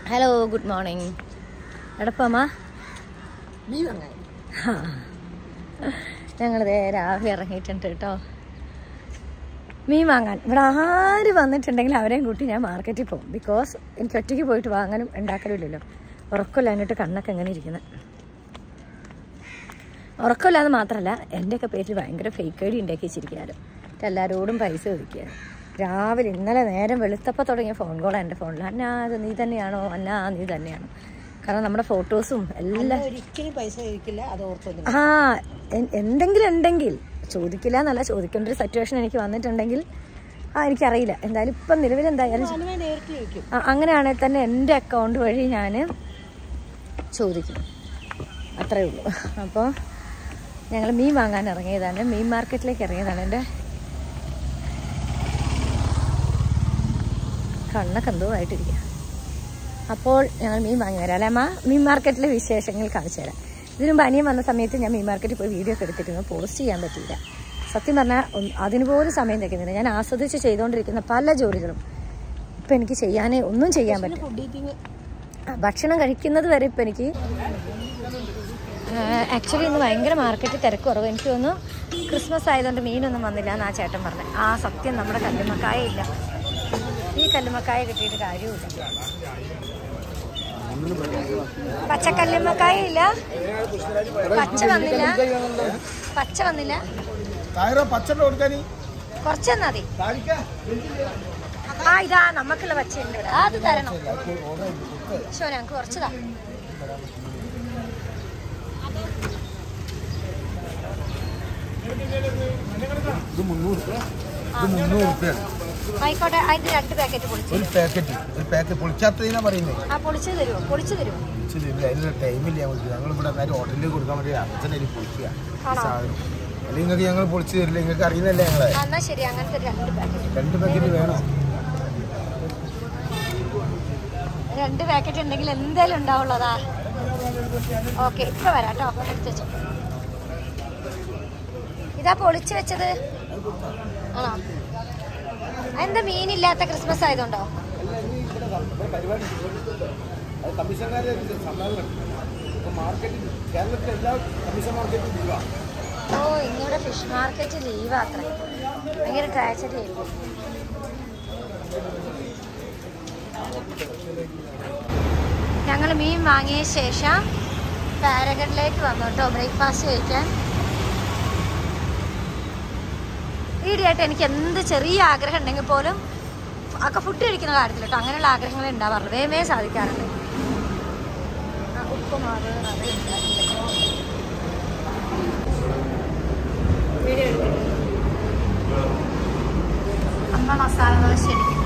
Hello good morning എടപ്പമ്മ നീ വാങ്ങാൻ ഞങ്ങൾ രാവിലെ ഇറങ്ങിയിട്ടുണ്ട് കേട്ടോ മീൻ വാങ്ങാൻ ഇവിടെ ആര് വന്നിട്ടുണ്ടെങ്കിൽ അവരെയും കൂട്ടി ഞാൻ മാർക്കറ്റിൽ പോകും ബിക്കോസ് എനിക്ക് ഒറ്റയ്ക്ക് പോയിട്ട് വാങ്ങാനും ഉണ്ടാക്കലും ഇല്ലല്ലോ ഉറക്കമില്ലാഞ്ഞിട്ട് കണ്ണൊക്കെ എങ്ങനെ ഇരിക്കുന്നത് ഉറക്കമില്ലാന്ന് മാത്രമല്ല എൻ്റെയൊക്കെ പേരിൽ ഭയങ്കര ഫേക്ക് ഐ ഡി ഉണ്ടാക്കി വെച്ചിരിക്കുകയാലും എല്ലാവരോടും പൈസ ചോദിക്കുക രാവിലെ ഇന്നലെ നേരം വെളുത്തപ്പോൾ തുടങ്ങിയ ഫോൺ കോളാണ് എൻ്റെ ഫോണിൽ അന്നാ അത് നീ തന്നെയാണോ അന്നാ നീ തന്നെയാണോ കാരണം നമ്മുടെ ഫോട്ടോസും എല്ലാം ഒരിക്കലും പൈസ കഴിക്കില്ല അത് ഓർത്തൊന്നും ആ എ- എന്തെങ്കിലും ഉണ്ടെങ്കിൽ ചോദിക്കില്ല എന്നല്ല ചോദിക്കേണ്ട ഒരു സിറ്റുവേഷൻ എനിക്ക് വന്നിട്ടുണ്ടെങ്കിൽ ആ എനിക്കറിയില്ല എന്തായാലും ഇപ്പം നിലവിൽ എന്തായാലും അനുവേ നേരിട്ട് ചോദിക്കും ആ, അങ്ങനെയാണെങ്കിൽ തന്നെ എൻ്റെ അക്കൗണ്ട് വഴി ഞാൻ ചോദിക്കും അത്രേ ഉള്ളൂ അപ്പോൾ ഞങ്ങൾ മീൻ വാങ്ങാൻ ഇറങ്ങിയതാണ് മീൻ മാർക്കറ്റിലേക്ക് ഇറങ്ങിയതാണ് എൻ്റെ കണ്ണൊക്കെ എന്തോ ആയിട്ടിരിക്കുക അപ്പോൾ ഞങ്ങൾ മീൻ വാങ്ങി വരാം അല്ലേ അമ്മ മീൻ മാർക്കറ്റിലെ വിശേഷങ്ങൾ കാണിച്ചു തരാം ഇതിനു മുമ്പ് അനിയൻ വന്ന സമയത്ത് ഞാൻ മീൻ മാർക്കറ്റിൽ പോയി വീഡിയോ ഒക്കെ എടുത്തിരുന്നു പോസ്റ്റ് ചെയ്യാൻ പറ്റിയില്ല സത്യം പറഞ്ഞാൽ ഒന്ന് അതിന് പോലും സമയം തയ്ക്കുന്നില്ല ഞാൻ ആസ്വദിച്ച് ചെയ്തുകൊണ്ടിരിക്കുന്ന പല ജോലികളും ഇപ്പം എനിക്ക് ചെയ്യാനേ ഒന്നും ചെയ്യാൻ പറ്റും ഫുഡ് ഈറ്റിംഗ് ആ, ഭക്ഷണം കഴിക്കുന്നത് വരെ ഇപ്പം എനിക്ക് ആക്ച്വലി ഇന്ന് ഭയങ്കര മാർക്കറ്റ് തിരക്ക് കുറവ് എനിക്ക് തോന്നുന്നു ക്രിസ്മസ് ആയതുകൊണ്ട് മീനൊന്നും വന്നില്ല എന്ന് ആ ചേട്ടൻ പറഞ്ഞു ആ സത്യം നമ്മുടെ കല്ലുമ്മക്കായ ഇല്ല ഈ കല്ലുമ്മക്കായ കിട്ടിയിട്ട് കാര്യമില്ല പച്ചക്കല്ലുമ്മക്കായ ഇല്ല പച്ച വന്നില്ല പച്ച വന്നില്ല തായറ പച്ചണ്ട കൊടുക്കാനി കുറച്ച് തന്നാ മതി ആ ഇതാ നമുക്കുള്ള പച്ചയുണ്ട് ഇവിടെ ആ, അത് തരണം ശോ ഞങ്ങൾക്ക് കുറച്ചതാ ഇത് മുന്നൂറ് രൂപ ഇത് മുന്നൂറ് രൂപയാണ് ആയിക്കോട്ടെ അതിന്റെ രണ്ട് പാക്കറ്റ് പൊളിച്ചു ഒരു പാക്കറ്റ് ഒരു പാക്കറ്റ് പൊളിക്കാത്തതിനാ പറയുന്നത് ആ പൊളിച്ചു തരുമോ പൊളിച്ചു തരുമോ ഇച്ചിരി ഇല്ല അതിനുള്ള ടൈമില്ല നമുക്ക് ഞങ്ങൾ ഇവിടെ നേരെ ഹോട്ടലിൽ കൊടുക്കാൻ വേണ്ടി അച്ഛനെ പൊളിക്കുക ഈ ആണോ? സാധനം അല്ലെങ്കിൽ നിങ്ങൾക്ക് ഞങ്ങൾ പൊളിച്ചു തരില്ല നിങ്ങൾക്ക് അറിയുന്നല്ലേ ഞങ്ങളെ ആ, എന്നാ ശരി അങ്ങനത്തെ ഒരു രണ്ട് പാക്കറ്റ് രണ്ട് പാക്കറ്റ് വേണോ രണ്ട് പാക്കറ്റ് ഉണ്ടെങ്കിൽ എന്തായാലും ഉണ്ടാവുള്ളതാ ഓക്കെ ഇപ്പൊ വരാം കേട്ടോ എടുത്ത് വെച്ചോ ഇതാ പൊളിച്ചു വെച്ചത് ആണോ എന്താ മീനില്ലാത്ത ക്രിസ്മസ് ആയതുകൊണ്ടോ അത് കമ്മീഷൻകാരെ സമ്മേളനം മാർക്കറ്റിൽ കേരളത്തിലെ എല്ലാ കമ്മീഷൻ മാർക്കറ്റും ലീവാ ഓ ഇന്നിവിടെ ഫിഷ് മാർക്കറ്റ് ലീവ് അത്ര ഭയങ്കര ട്രാജഡി ആയിരിക്കും ഞങ്ങൾ മീൻ വാങ്ങിയ ശേഷം പാരഗണിലേക്ക് വന്നു കേട്ടോ ബ്രേക്ക്ഫാസ്റ്റ് കഴിക്കാൻ ഈടിയായിട്ട് എനിക്ക് എന്ത് ചെറിയ ആഗ്രഹം ഉണ്ടെങ്കിൽ പോലും ഒക്കെ ഫുഡ് കഴിക്കുന്ന കാര്യത്തിൽ കേട്ടോ അങ്ങനെയുള്ള ആഗ്രഹങ്ങൾ ഉണ്ടാവാറുള്ളൂ വേമേ സാധിക്കാറുണ്ട് ആ, ഉപ്പുമാവ് റവയുണ്ട് വീഡിയോ എടുക്കുന്നു അമ്മ മസാല ദോശ അടിക്കും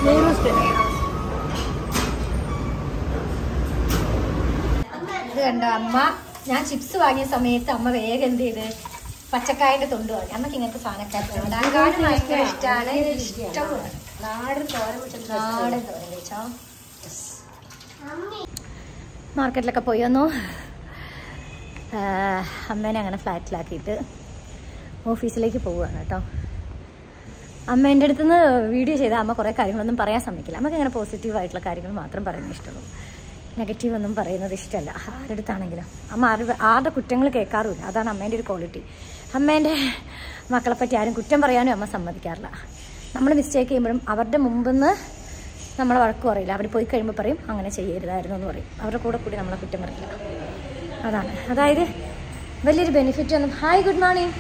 ഇത് കണ്ടോ അമ്മ ഞാൻ ചിപ്സ് വാങ്ങിയ സമയത്ത് അമ്മ വേഗം എന്ത് ചെയ്ത് പച്ചക്കായന്റെ തൊണ്ട് വാങ്ങി അമ്മക്ക് ഇങ്ങനത്തെ സാധനമൊക്കെ ഉണ്ടാക്കാനും ഭയങ്കര ഇഷ്ടമാണ് ഇഷ്ടമാണ് നാടൻ തോരൻ വെച്ചിട്ട് നാടൻ തോരൻ കഴിച്ചോ മാർക്കറ്റിലൊക്കെ പോയി വന്നു ആ, അമ്മേനെ അങ്ങനെ ഫ്ലാറ്റിലാക്കിയിട്ട് ഓഫീസിലേക്ക് പോവുകയാണ് കേട്ടോ അമ്മ എൻ്റെ അടുത്ത് നിന്ന് വീഡിയോ ചെയ്ത അമ്മ കുറേ കാര്യങ്ങളൊന്നും പറയാൻ സമ്മതിക്കില്ല അമ്മക്ക് അങ്ങനെ പോസിറ്റീവ് ആയിട്ടുള്ള കാര്യങ്ങൾ മാത്രം പറയുന്നത് ഇഷ്ടമുള്ളൂ നെഗറ്റീവ് ഒന്നും പറയുന്നത് ഇഷ്ടമല്ല ആരുടെ അടുത്താണെങ്കിലും അമ്മ ആരുടെ ആരുടെ കുറ്റങ്ങൾ കേൾക്കാറുമില്ല അതാണ് അമ്മേൻ്റെ ഒരു ക്വാളിറ്റി അമ്മേൻ്റെ മക്കളെ പറ്റി ആരും കുറ്റം പറയാനും അമ്മ സമ്മതിക്കാറില്ല നമ്മൾ മിസ്റ്റേക്ക് ചെയ്യുമ്പോഴും അവരുടെ മുമ്പെന്ന് നമ്മളെ വഴക്ക് പറയില്ല അവർ പോയി കഴിയുമ്പോൾ പറയും അങ്ങനെ ചെയ്യരുതായിരുന്നു എന്ന് പറയും അവരുടെ കൂടെ കൂടി നമ്മളെ കുറ്റം പറയില്ല അതാണ് അതായത് വലിയൊരു ബെനിഫിറ്റ് ഒന്നും ഹായ് ഗുഡ് മോർണിംഗ്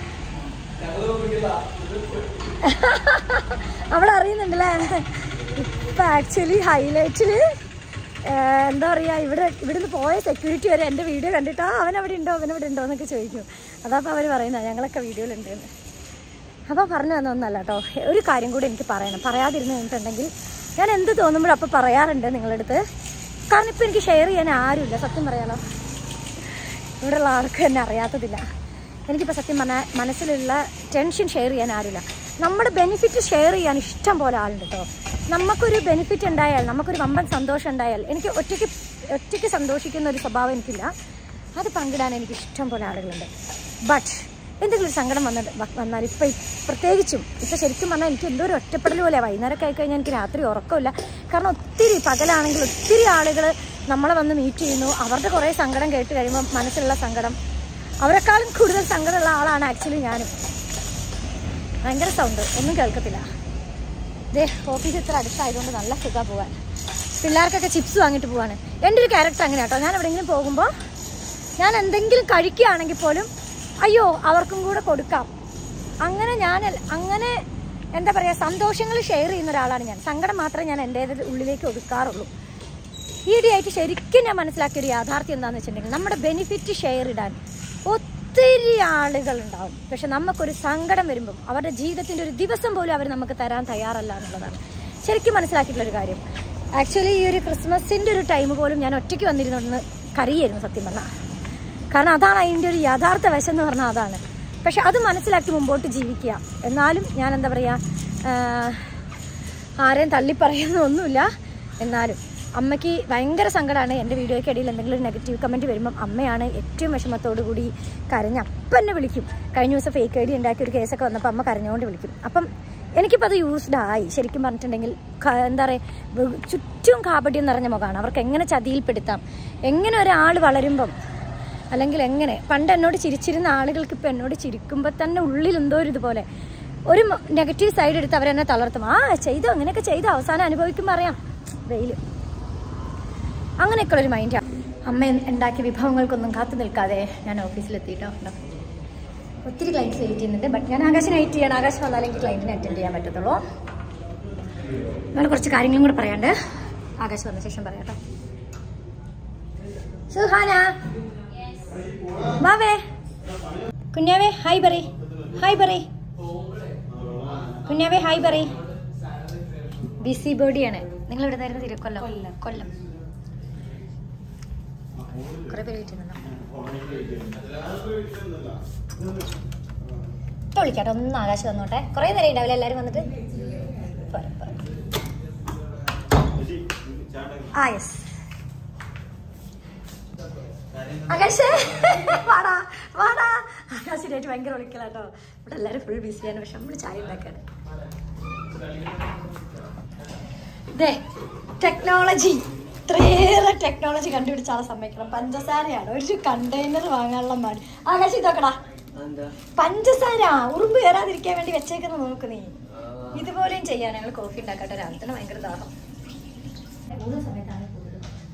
അവൾ അറിയുന്നുണ്ടല്ലേ ഇപ്പം ആക്ച്വലി ഹൈലൈറ്റിൽ എന്താ പറയുക ഇവിടെ ഇവിടുന്ന് പോയ സെക്യൂരിറ്റി വരെ എൻ്റെ വീഡിയോ കണ്ടിട്ട് ആ അവൻ അവിടെ ഉണ്ടോ അവൻ അവിടെ ഉണ്ടോ എന്നൊക്കെ ചോദിക്കും അതപ്പോൾ അവർ പറയുന്നത് ഞങ്ങളൊക്കെ വീഡിയോയിലുണ്ട് എന്ന് അപ്പോൾ പറഞ്ഞു തന്നൊന്നല്ല കേട്ടോ ഒരു കാര്യം കൂടി എനിക്ക് പറയണം പറയാതിരുന്ന് കഴിഞ്ഞിട്ടുണ്ടെങ്കിൽ ഞാൻ എന്ത് തോന്നുമ്പോഴും അപ്പോൾ പറയാറുണ്ട് നിങ്ങളടുത്ത് കാരണം ഇപ്പം എനിക്ക് ഷെയർ ചെയ്യാൻ ആരുമില്ല സത്യം പറയാലോ ഇവിടെയുള്ള ആർക്കും എന്നെ അറിയാത്തതില്ല എനിക്കിപ്പോൾ സത്യം പറഞ്ഞാൽ മനസ്സിലുള്ള ടെൻഷൻ ഷെയർ ചെയ്യാൻ ആരുമില്ല നമ്മുടെ ബെനിഫിറ്റ് ഷെയർ ചെയ്യാൻ ഇഷ്ടം പോലെ ആളുണ്ട് കേട്ടോ നമുക്കൊരു ബെനിഫിറ്റ് ഉണ്ടായാൽ നമുക്കൊരു വമ്പൻ സന്തോഷം ഉണ്ടായാൽ എനിക്ക് ഒറ്റയ്ക്ക് ഒറ്റയ്ക്ക് സന്തോഷിക്കുന്ന ഒരു സ്വഭാവം എനിക്കില്ല അത് പങ്കിടാൻ എനിക്ക് ഇഷ്ടം പോലെ ആളുകളുണ്ട് ബട്ട് എന്തെങ്കിലും ഒരു സങ്കടം വന്നിട്ട് വ- വന്നാൽ ഇപ്പം ഇ- പ്രത്യേകിച്ചും ഇപ്പം ശരിക്കും പറഞ്ഞാൽ എനിക്ക് എന്തോ ഒരു ഒറ്റപ്പെടൽ പോലെ വൈകുന്നേരമൊക്കെ ആയി കഴിഞ്ഞാൽ എനിക്ക് രാത്രി ഉറക്കമില്ല കാരണം ഒത്തിരി പകലാണെങ്കിൽ ഒത്തിരി ആളുകൾ നമ്മളെ വന്ന് മീറ്റ് ചെയ്യുന്നു അവരുടെ കുറേ സങ്കടം കേട്ട് കഴിയുമ്പോൾ മനസ്സിലുള്ള സങ്കടം അവരെക്കാളും കൂടുതൽ സങ്കടമുള്ള ആളാണ് ആക്ച്വലി ഞാനും ഭയങ്കര സൗണ്ട് ഒന്നും കേൾക്കത്തില്ല ദേ ഓഫീസ് ഇത്ര അടുത്തായതുകൊണ്ട് നല്ല സുഖമാണ് പോകാൻ പിള്ളേർക്കൊക്കെ ചിപ്സ് വാങ്ങിയിട്ട് പോവാണ് എൻ്റെ ഒരു ക്യാരക്ടർ അങ്ങനെ കേട്ടോ ഞാൻ എവിടെയെങ്കിലും പോകുമ്പോൾ ഞാൻ എന്തെങ്കിലും കഴിക്കുകയാണെങ്കിൽ പോലും അയ്യോ അവർക്കും കൂടെ കൊടുക്കാം അങ്ങനെ ഞാൻ അങ്ങനെ എന്താ പറയുക സന്തോഷങ്ങൾ ഷെയർ ചെയ്യുന്ന ഒരാളാണ് ഞാൻ സങ്കടം മാത്രമേ ഞാൻ എൻ്റെ ഉള്ളിലേക്ക് ഒതുക്കാറുള്ളൂ ഈയിടെയായിട്ട് ശരിക്കും ഞാൻ മനസ്സിലാക്കിയ ഒരു യാഥാർത്ഥ്യം എന്താണെന്ന് വെച്ചിട്ടുണ്ടെങ്കിൽ നമ്മുടെ ബെനിഫിറ്റ് ഷെയർ ഇടാൻ ഒത്തിരി ആളുകൾ ഉണ്ടാവും പക്ഷെ നമുക്കൊരു സങ്കടം വരുമ്പം അവരുടെ ജീവിതത്തിൻ്റെ ഒരു ദിവസം പോലും അവർ നമുക്ക് തരാൻ തയ്യാറല്ല എന്നുള്ളതാണ് ശരിക്കും മനസ്സിലാക്കിയിട്ടുള്ള ഒരു കാര്യം ആക്ച്വലി ഈ ഒരു ക്രിസ്മസിൻ്റെ ഒരു ടൈം പോലും ഞാൻ ഒറ്റയ്ക്ക് വന്നിരുന്നുണ്ടെന്ന് കറിയായിരുന്നു സത്യം പറഞ്ഞാൽ കാരണം അതാണ് അതിൻ്റെ ഒരു യഥാർത്ഥ വശം എന്ന് പറഞ്ഞാൽ അതാണ് പക്ഷെ അത് മനസ്സിലാക്കി മുമ്പോട്ട് ജീവിക്കുക എന്നാലും ഞാൻ എന്താ പറയുക ആരെയും തള്ളിപ്പറയുന്ന ഒന്നുമില്ല എന്നാലും അമ്മയ്ക്ക് ഭയങ്കര സങ്കടമാണ് എൻ്റെ വീഡിയോയ്ക്ക് ഇടയിൽ എന്തെങ്കിലും ഒരു നെഗറ്റീവ് കമൻറ്റ് വരുമ്പം അമ്മയാണ് ഏറ്റവും വിഷമത്തോടു കൂടി കരഞ്ഞ് അപ്പം എന്നെ വിളിക്കും കഴിഞ്ഞ ദിവസം ഫേക്ക് ഐ ഡി ഉണ്ടാക്കിയ ഒരു കേസൊക്കെ വന്നപ്പോൾ അമ്മ കരഞ്ഞുകൊണ്ട് വിളിക്കും അപ്പം എനിക്കിപ്പോൾ അത് യൂസ്ഡ് ആയി ശരിക്കും പറഞ്ഞിട്ടുണ്ടെങ്കിൽ ക- എന്താ പറയുക ചുറ്റും കാപട്യം നിറഞ്ഞ മുഖമാണ് അവർക്ക് എങ്ങനെ ചതിയിൽപ്പെടുത്താം എങ്ങനെ ഒരാൾ വളരുമ്പം അല്ലെങ്കിൽ എങ്ങനെ പണ്ട് എന്നോട് ചിരിച്ചിരുന്ന ആളുകൾക്ക് ഇപ്പം എന്നോട് ചിരിക്കുമ്പോൾ തന്നെ ഉള്ളിൽ എന്തോ ഒരു ഇതുപോലെ ഒരു നെഗറ്റീവ് സൈഡ് എടുത്ത് അവരെന്നെ തളർത്തും ആ ചെയ്തോ അങ്ങനെയൊക്കെ ചെയ്തോ അവസാനം അനുഭവിക്കുമ്പോൾ അറിയാം വെയിൽ അങ്ങനെയൊക്കെയുള്ള ഒരു മൈൻഡാണ് അമ്മ ഉണ്ടാക്കിയ വിഭവങ്ങൾക്കൊന്നും കാത്തു നിൽക്കാതെ ഞാൻ ഓഫീസിലെത്തിയിട്ടോ ഉണ്ടോ ഒത്തിരി ക്ലയൻറ്റ്സ് വെയിറ്റ് ചെയ്യുന്നുണ്ട് ബട്ട് ഞാൻ ആകാശിനെ വെയിറ്റ് ചെയ്യണം ആകാശം വന്നാലേ എനിക്ക് ക്ലയൻറ്റിനെ അറ്റൻഡ് ചെയ്യാൻ പറ്റത്തുള്ളൂ നിങ്ങൾ കുറച്ച് കാര്യങ്ങളും കൂടെ പറയാണ്ട് ആകാശം വന്ന ശേഷം പറയാം കേട്ടോ സുഹാന വാവേ കുഞ്ഞാവേ ഹായ് പറയ് ഹായ് പറയ് കുഞ്ഞാവേ ഹായ് പറയ് ബിസി ബോഡിയാണ് നിങ്ങൾ ഇവിടെ നിന്നായിരുന്നു തിരു കൊല്ലം കൊല്ലം കുറെ പേര് വെയിറ്റ് ചെയ്യുന്നുണ്ടോ ഇപ്പൊ വിളിക്കാട്ടോ ഒന്ന് ആകാശം വന്നോട്ടെ കുറെ നേരം ഉണ്ടാവില്ല എല്ലാരും വന്നിട്ട് പോരെ, പോരെ. ആ യെസ് ആകാശ് വാടാ വാടാ ആകാശിനായിട്ട് ഭയങ്കര വിളിക്കലാട്ടോ ഇവിടെ എല്ലാവരും ഫുൾ ബിസിയാണ് പക്ഷെ നമ്മൾ ചായ ഉണ്ടാക്കാണ് ദേ ടെക്നോളജി ഇത്രയേറെ ടെക്നോളജി കണ്ടുപിടിച്ച ആളെ സമ്മതിക്കണം പഞ്ചസാരയാണ് ഒരു കണ്ടെയ്നർ വാങ്ങാനുള്ള മടി ആകാശം ഇതൊക്കെടാ പഞ്ചസാര ഉറുമ്പ് കയറാതിരിക്കാൻ വേണ്ടി വെച്ചേക്കുന്ന നോക്ക് നീ ഇതുപോലെയും ചെയ്യാൻ ഞങ്ങൾ കോഫി ഉണ്ടാക്കട്ടെ രാവിലെ തന്നെ ഭയങ്കര ദാഹം കൂടുതൽ സമയത്താണ് കൂടുതൽ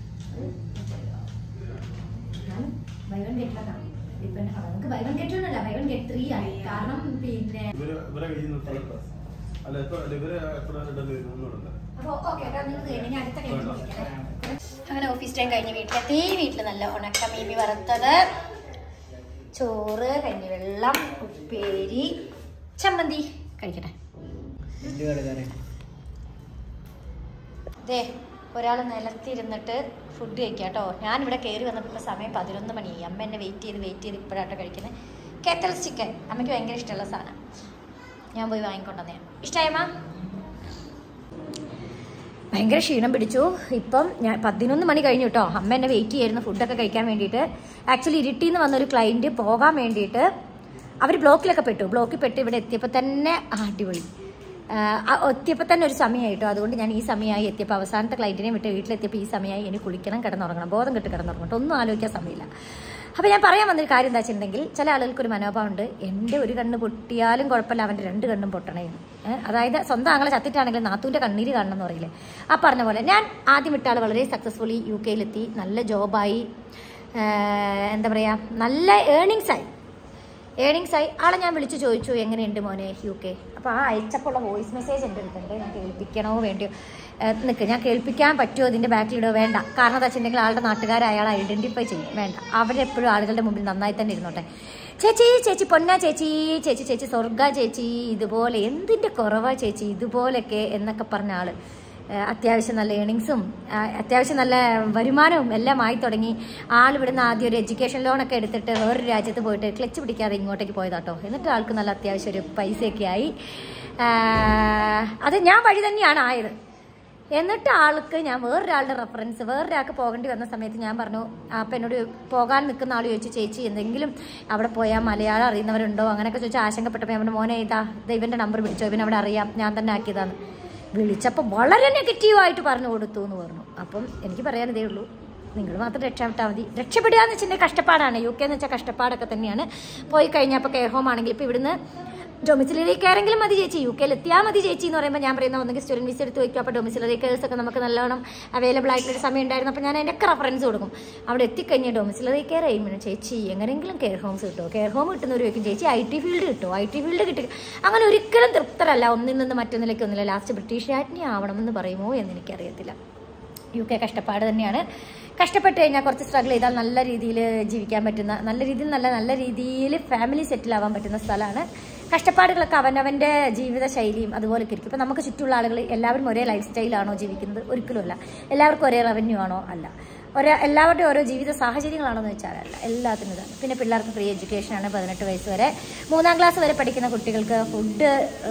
buy one get one depend നമുക്ക് ബൈ വൺ ഗെറ്റ് വൺ അല്ല ബൈ വൺ ഗെറ്റ് ത്രീ ആണ് കാരണം പിന്നെ ഇവര് ഇവരെ കയ്യിൽ നിന്ന് എത്ര അല്ല എത്ര അല്ല ഇവര് എത്ര ഇടേണ്ടി വരും ഒന്നുകൂടെ അപ്പൊ ഓക്കെ കേട്ടോ നിങ്ങൾ കഴിഞ്ഞ് ഞാൻ അടുത്ത കഴിഞ്ഞ് വിളിക്കാം. അങ്ങനെ ഓഫീസ് ടൈം കഴിഞ്ഞ് വീട്ടിലെത്തി വീട്ടിൽ നല്ല ഉണക്ക മീമി വറുത്തത് ചോറ് കഞ്ഞിവെള്ളം ഉപ്പേരി ചമ്മന്തി കഴിക്കട്ടെ ദേ ഒരാൾ നിലത്തിരുന്നിട്ട് ഫുഡ് കഴിക്കുക കേട്ടോ ഞാനിവിടെ കയറി വന്നപ്പോൾ ഇപ്പോൾ സമയം പതിനൊന്ന് മണിയായി അമ്മ എന്നെ വെയിറ്റ് ചെയ്ത് വെയിറ്റ് ചെയ്ത് ഇപ്പോഴാട്ടോ കഴിക്കുന്നത് കേത്തൽസ് ചിക്കൻ അമ്മയ്ക്ക് ഭയങ്കര ഇഷ്ടമുള്ള സാധനം ഞാൻ പോയി വാങ്ങിക്കൊണ്ടുവന്നേ ഇഷ്ടമായമ്മ ഭയങ്കര ക്ഷീണം പിടിച്ചു ഇപ്പം ഞാൻ പതിനൊന്ന് മണി കഴിഞ്ഞു കേട്ടോ അമ്മ എന്നെ വെയിറ്റ് ചെയ്യായിരുന്നു ഫുഡൊക്കെ കഴിക്കാൻ വേണ്ടിയിട്ട് ആക്ച്വലി ഇരുട്ടിയിൽ നിന്ന് വന്നൊരു ക്ലയൻറ്റ് പോകാൻ വേണ്ടിയിട്ട് അവർ ബ്ലോക്കിലൊക്കെ പെട്ടു ബ്ലോക്കിൽ പെട്ട് ഇവിടെ എത്തിയപ്പോൾ തന്നെ ആ, അടിപൊളി ആ, ആ, എത്തിയപ്പോൾ തന്നെ ഒരു സമയമായി കേട്ടോ അതുകൊണ്ട് ഞാൻ ഈ സമയമായി എത്തിയപ്പോൾ അവസാനത്തെ ക്ലൈൻറ്റിനെ വിട്ട് വീട്ടിലെത്തിയപ്പോൾ ഈ സമയമായി എനിക്ക് കുളിക്കണം കിടന്നുറങ്ങണം ബോധം കിട്ട് കിടന്നുറങ്ങണം ഒന്നും ആലോചിക്കാൻ സമയമില്ല അപ്പോൾ ഞാൻ പറയാൻ വന്നൊരു കാര്യം എന്താ വെച്ചിട്ടുണ്ടെങ്കിൽ ചില ആളുകൾക്ക് ഒരു മനോഭാവമുണ്ട് എൻ്റെ ഒരു കണ്ണ് പൊട്ടിയാലും കുഴപ്പമില്ല അവൻ്റെ രണ്ട് കണ്ണും പൊട്ടണേന്ന് ഏഹ് അതായത് സ്വന്തം ആങ്ങളെ ചത്തിട്ടാണെങ്കിൽ നാത്തൂൻ്റെ കണ്ണീര് കാണണം എന്ന് പറയില്ലേ ആ പറഞ്ഞ പോലെ ഞാൻ ആദ്യം വിട്ട ആൾ വളരെ സക്സസ്ഫുള്ളി യു കെയിലെത്തി നല്ല ജോബായി ഏഹ് എന്താ പറയുക നല്ല ഏണിങ്സ് ആയി ഏണിങ്സ് ആയി ആളെ ഞാൻ വിളിച്ചു ചോദിച്ചു എങ്ങനെയുണ്ട് മോനെ യു കെ അപ്പോൾ ആ അയച്ചപ്പോൾ ഉള്ള വോയിസ് മെസ്സേജ് എൻ്റെ അടുത്തുണ്ട് ഞാൻ കേൾപ്പിക്കണോ വേണ്ടിയോ നിൽക്ക് ഞാൻ കേൾപ്പിക്കാൻ പറ്റുമോ ഇതിൻ്റെ ബാക്കിലിടോ വേണ്ട കാരണം എന്താ വെച്ചിട്ടുണ്ടെങ്കിൽ ആളുടെ നാട്ടുകാരെ അയാൾ ഐഡൻറ്റിഫൈ ചെയ്യും വേണ്ട അവരെപ്പോഴും ആളുകളുടെ മുമ്പിൽ നന്നായി തന്നെ ഇരുന്നോട്ടെ ചേച്ചി ചേച്ചി പൊന്ന ചേച്ചി ചേച്ചി ചേച്ചി സ്വർഗ ചേച്ചി ഇതുപോലെ എന്തിൻ്റെ കുറവാ ചേച്ചി ഇതുപോലൊക്കെ എന്നൊക്കെ പറഞ്ഞ ആള് ഏഹ് അത്യാവശ്യം നല്ല ഏണിങ്സും അത്യാവശ്യം നല്ല വരുമാനവും എല്ലാം ആയി തുടങ്ങി ആൾ ഇവിടുന്ന് ആദ്യം ഒരു എഡ്യൂക്കേഷൻ ലോണൊക്കെ എടുത്തിട്ട് വേറൊരു രാജ്യത്ത് പോയിട്ട് ക്ലച്ച് പിടിക്കാതെ ഇങ്ങോട്ടേക്ക് പോയതാട്ടോ എന്നിട്ട് ആൾക്ക് നല്ല അത്യാവശ്യം ഒരു പൈസയൊക്കെ ആയി ആഹ് അത് ഞാൻ വഴി തന്നെയാണ് ആയത് എന്നിട്ട് ആൾക്ക് ഞാൻ വേറൊരാളുടെ റെഫറൻസ് വേറൊരാൾക്ക് പോകേണ്ടി വന്ന സമയത്ത് ഞാൻ പറഞ്ഞു ആ അപ്പം എന്നോട് പോകാൻ നിൽക്കുന്ന ആൾ ചോദിച്ചു ചേച്ചി എന്തെങ്കിലും അവിടെ പോയാൽ മലയാളം അറിയുന്നവരുണ്ടോ അങ്ങനെയൊക്കെ ചോദിച്ചാൽ ആശങ്കപ്പെട്ടപ്പോൾ ഞാൻ പറഞ്ഞു മോനെ ഇതാ ദൈവൻ്റെ നമ്പർ പിടിച്ചോ ഇവൻ അവിടെ അറിയാം ഞാൻ തന്നെ ആക്കിയതാണ് വിളിച്ചപ്പോൾ വളരെ നെഗറ്റീവായിട്ട് പറഞ്ഞു കൊടുത്തു എന്ന് പറഞ്ഞു അപ്പം എനിക്ക് പറയാൻ ഇതേ ഉള്ളൂ നിങ്ങൾ മാത്രം രക്ഷപ്പെട്ടാൽ മതി രക്ഷപ്പെടുക എന്ന് വെച്ചിട്ടുണ്ടെങ്കിൽ കഷ്ടപ്പാടാണ് യു കെ എന്ന് വെച്ചാൽ കഷ്ടപ്പാടൊക്കെ തന്നെയാണ് പോയി കഴിഞ്ഞാൽ ഇപ്പോൾ കെയർ ഹോം ആണെങ്കിൽ ഇപ്പോൾ ഇവിടുന്ന് ഡൊമിസിലറി കെയറെങ്കിലും മതി ചേച്ചി യു കെയിൽ എത്തിയാൽ മതി ചേച്ചി എന്ന് പറയുമ്പോൾ ഞാൻ പറയുന്ന ഒന്നെങ്കിൽ സ്റ്റുഡൻറ്റ് വിസ എടുത്ത് വയ്ക്കും അപ്പോൾ ഡൊമിസിലറി കെയർസ് ഒക്കെ നമുക്ക് നല്ലോണം അവൈലബിൾ ആയിട്ടുള്ള സമയം ഉണ്ടായിരുന്നു അപ്പോൾ ഞാൻ അതിൻ്റെ റെഫറൻസ് കൊടുക്കും അവിടെ എത്തിക്കഴിഞ്ഞാൽ ഡൊമിസിലറി കെയർ ചെയ്യുമ്പോൾ ചേച്ചി എങ്ങനെയെങ്കിലും കെയർ ഹോംസ് കിട്ടുമോ കെയർ ഹോം കിട്ടുന്നവർ ചോദിക്കും ചേച്ചി ഐ ടി ഫീൽഡ് കിട്ടുമോ ഐ ടി ഫീൽഡ് കിട്ടി അങ്ങനെ ഒരിക്കലും തൃപ്തരല്ല ഒന്നിൽ നിന്ന് മറ്റൊന്നിലേക്ക് ഒന്നില്ല ലാസ്റ്റ് ബ്രിട്ടീഷ് രാജ്ഞി ആവണമെന്ന് പറയുമോ എന്ന് എനിക്കറിയത്തില്ല യു കെ കഷ്ടപ്പാട് തന്നെയാണ് കഷ്ടപ്പെട്ട് കഴിഞ്ഞാൽ കുറച്ച് സ്ട്രഗിൾ ചെയ്താൽ നല്ല രീതിയിൽ ജീവിക്കാൻ പറ്റുന്ന നല്ല രീതിയിൽ നല്ല നല്ല രീതിയിൽ ഫാമിലി സെറ്റിൽ ആവാൻ പറ്റുന്ന സ്ഥലമാണ് കഷ്ടപ്പാടുകളൊക്കെ അവനവൻ്റെ ജീവിത ശൈലിയും അതുപോലൊക്കെ ഇരിക്കും ഇപ്പം നമുക്ക് ചുറ്റുള്ള ആളുകൾ എല്ലാവരും ഒരേ ലൈഫ് സ്റ്റൈലാണോ ജീവിക്കുന്നത് ഒരിക്കലും അല്ല എല്ലാവർക്കും ഒരേ റവന്യൂ ആണോ അല്ല ഒരേ എല്ലാവരുടെയും ഓരോ ജീവിത സാഹചര്യങ്ങളാണോ എന്ന് വെച്ചാൽ അല്ല എല്ലാത്തിനും ഇതാണ് പിന്നെ പിള്ളേർക്ക് ഫ്രീ എഡ്യൂക്കേഷനാണ് പതിനെട്ട് വയസ്സ് വരെ മൂന്നാം ക്ലാസ് വരെ പഠിക്കുന്ന കുട്ടികൾക്ക് ഫുഡ്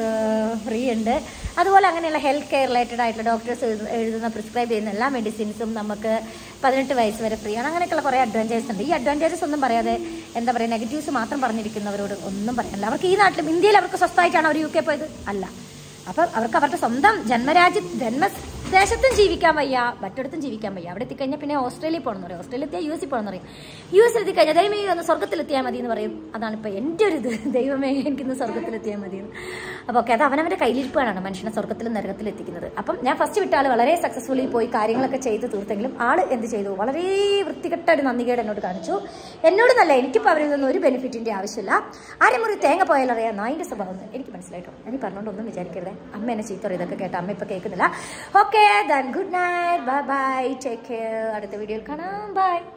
ഫ്രീ ഉണ്ട് അതുപോലെ അങ്ങനെയുള്ള ഹെൽത്ത് കെയർ റിലേറ്റഡ് ആയിട്ടുള്ള ഡോക്ടേഴ്സ് എഴുതുന്ന പ്രിസ്ക്രൈബ് ചെയ്യുന്ന എല്ലാ മെഡിസിൻസും നമുക്ക് പതിനെട്ട് വയസ്സ് വരെ ഫ്രീ ആണ് അങ്ങനെയൊക്കെയുള്ള കുറേ അഡ്വാൻറ്റേജസ് ഉണ്ട് ഈ അഡ്വാൻറ്റേജസ് ഒന്നും പറയാതെ എന്താ പറയുക നെഗറ്റീവ്സ് മാത്രം പറഞ്ഞിരിക്കുന്നവരോട് ഒന്നും പറയാനില്ല അവർക്ക് ഈ നാട്ടിലും ഇന്ത്യയിൽ അവർക്ക് സ്വസ്ഥമായിട്ടാണ് അവർ യു കെ പോയത് അല്ല അപ്പം അവർക്ക് അവരുടെ സ്വന്തം ജന്മരാജ്യ ജന്മദേശത്തും ജീവിക്കാൻ വയ്യ മറ്റിടത്തും ജീവിക്കാൻ വയ്യ അവിടെ എത്തിക്കഴിഞ്ഞാൽ പിന്നെ ഓസ്ട്രേലിയ പോകണം എന്ന് പറയും ഓസ്ട്രേലിയ എത്തിയാൽ യു എസിൽ പോകണം എന്ന് പറയും യു എസിൽ എത്തിക്കഴിഞ്ഞാൽ ദൈവമേ ഒന്ന് സ്വർഗ്ഗത്തിലെത്തിയാൽ മതി എന്ന് പറയും അതാണ് ഇപ്പോൾ എൻ്റെ ഒരു ഇത് ദൈവമേ എനിക്കിന്ന് സ്വർഗ്ഗത്തിലെത്തിയാൽ മതി എന്ന് അപ്പോൾ ഓക്കെ അത് അവനവൻ്റെ കയ്യിലിരിപ്പാണ് മനുഷ്യനെ സ്വർഗ്ഗത്തിലും നരകത്തിലും എത്തിക്കുന്നത് അപ്പം ഞാൻ ഫസ്റ്റ് വിട്ട ആൾ വളരെ സക്സസ്ഫുള്ളി പോയി കാര്യങ്ങളൊക്കെ ചെയ്ത് തീർത്തെങ്കിലും ആൾ എന്ത് ചെയ്തു വളരെ വൃത്തികെട്ട ഒരു നന്ദികേട് എന്നോട് കാണിച്ചു എന്നോട് നല്ല എനിക്കിപ്പോൾ അവരിൽ നിന്ന് ഒരു ബെനിഫിറ്റിൻ്റെ ആവശ്യമില്ല ആരെമുറി തേങ്ങ പോയാലറിയാം നായിൻ്റെ സ്വഭാവം എന്ന് എനിക്ക് മനസ്സിലായിട്ടോ എനിക്ക് പറഞ്ഞുകൊണ്ടൊന്നും വിചാരിക്കരുത് അമ്മ എന്നെ ചീത്ത പറയും ഇതൊക്കെ കേട്ടോ അമ്മ ഇപ്പോൾ കേൾക്കുന്നില്ല okay then good night bye bye take care അടുത്ത വീഡിയോയിൽ കാണാം ബൈ